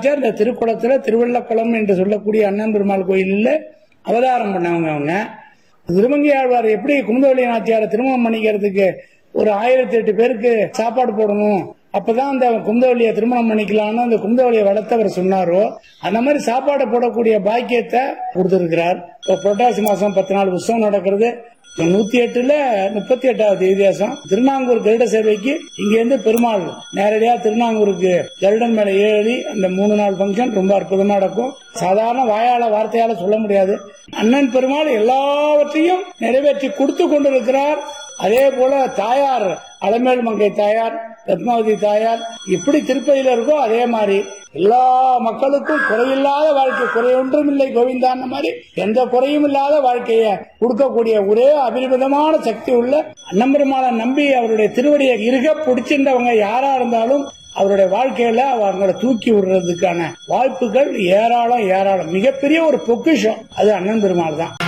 நாச்சியார் இந்த திருக்குளத்துல திருவள்ளக்குளம் என்று சொல்லக்கூடிய அண்ணன் பெருமாள் கோயிலில் அவதாரம் பண்ணவங்க அவங்க திருமங்கை ஆழ்வார் எப்படி குமுதவள்ளி நாச்சியாரை திருமணம் பண்ணிக்கிறதுக்கு ஒரு ஆயிரத்தி எட்டு பேருக்கு சாப்பாடு போடணும் அப்பதான் அந்த குமுதவள்ளியை திருமணம் பண்ணிக்கலாம்னு அந்த குமுதவள்ளியை வளர்த்தவர் சொன்னாரோ அந்த மாதிரி சாப்பாடு போடக்கூடிய பாக்கியத்தை கொடுத்திருக்கிறார் இப்போ புரட்டாசி மாசம் பத்து நாள் உற்சவம் நடக்கிறது இப்ப நூத்தி எட்டுல முப்பத்தி எட்டாவது தேதியாசம் திருநாங்கூர் கருட சேவைக்கு இங்க இருந்து பெருமாள் நேரடியா திருநாங்கூருக்கு கருடன் மேல ஏறி அந்த மூணு நாள் ஃபங்க்ஷன் ரொம்ப அற்புதமா நடக்கும் சாதாரண வாயால வார்த்தையால சொல்ல முடியாது அண்ணன் பெருமாள் எல்லாவற்றையும் நிறைவேற்றி கொடுத்து கொண்டிருக்கிறார் அதே போல தாயார் அலமேல் மங்கை தாயார் பத்மாவதி தாயார் எப்படி திருப்பதியில இருக்கோ அதே மாதிரி எல்லா மக்களுக்கும் குறையில்லாத வாழ்க்கை குறை ஒன்றும் இல்லை கோவிந்தான மாதிரி எந்த குறையும் இல்லாத வாழ்க்கையை கொடுக்கக்கூடிய ஒரே அபிரிமிதமான சக்தி உள்ள அன்னம்பெருமானை நம்பி அவருடைய திருவடியை இருக பிடிச்சிருந்தவங்க யாரா இருந்தாலும் அவருடைய வாழ்க்கையில அவங்களை தூக்கி விடுறதுக்கான வாய்ப்புகள் ஏராளம் ஏராளம் மிகப்பெரிய ஒரு பொக்கிஷம் அது அண்ணன் பெருமாள் தான்